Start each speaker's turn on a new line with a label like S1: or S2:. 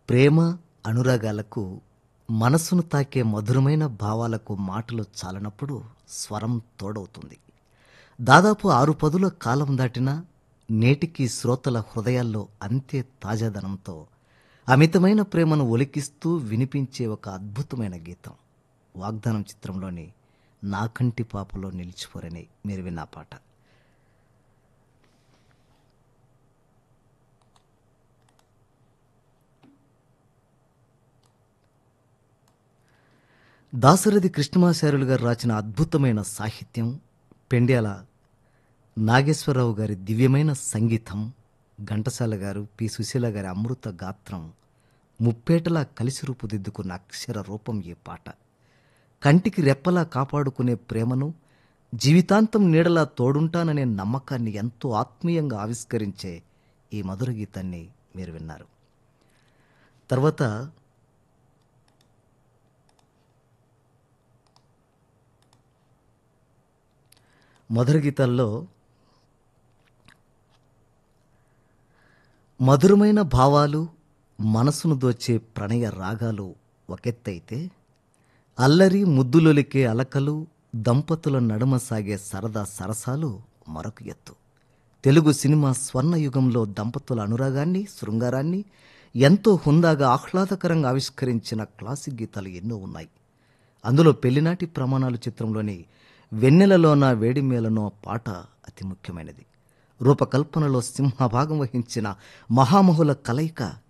S1: ప్రేమ అనురాగాలకు మనసును తాకే మధురమైన భావాలకు మాటలు చాలనప్పుడు స్వరం తోడవుతుంది దాదాపు ఆరు పదుల కాలం దాటినా నేటికి శ్రోతల హృదయాల్లో అంతే తాజాదనంతో అమితమైన ప్రేమను ఒలికిస్తూ వినిపించే ఒక అద్భుతమైన గీతం వాగ్దానం చిత్రంలోని నా కంటి పాపలో నిలిచిపోరని మీరు విన్న పాట దాశరథి కృష్ణమాచార్యులు గారు రాసిన అద్భుతమైన సాహిత్యం పెండ్యాల నాగేశ్వరరావు గారి దివ్యమైన సంగీతం ఘంటసాల గారు పి సుశీల గారి అమృత గాత్రం ముప్పేటలా కలిసి రూపుదిద్దుకున్న అక్షర రూపం ఈ పాట కంటికి రెప్పలా కాపాడుకునే ప్రేమను జీవితాంతం నీడలా తోడుంటాననే నమ్మకాన్ని ఎంతో ఆత్మీయంగా ఆవిష్కరించే ఈ మధుర గీతాన్ని మీరు విన్నారు తర్వాత మధుర గీతాల్లో మధురమైన భావాలు మనసును దోచే ప్రణయ రాగాలు ఒకెత్తైతే అల్లరి ముద్దులొలికే అలకలు దంపతుల నడుమ సాగే సరదా సరసాలు మరొక ఎత్తు తెలుగు సినిమా స్వర్ణయుగంలో దంపతుల అనురాగాన్ని శృంగారాన్ని ఎంతో హుందాగా ఆహ్లాదకరంగా ఆవిష్కరించిన క్లాసిక్ గీతాలు ఎన్నో ఉన్నాయి అందులో పెళ్లినాటి ప్రమాణాలు చిత్రంలోని వెన్నెలలోన వేడిమేలనో పాట అతి ముఖ్యమైనది రూపకల్పనలో సింహభాగం వహించిన మహామహుల కలయిక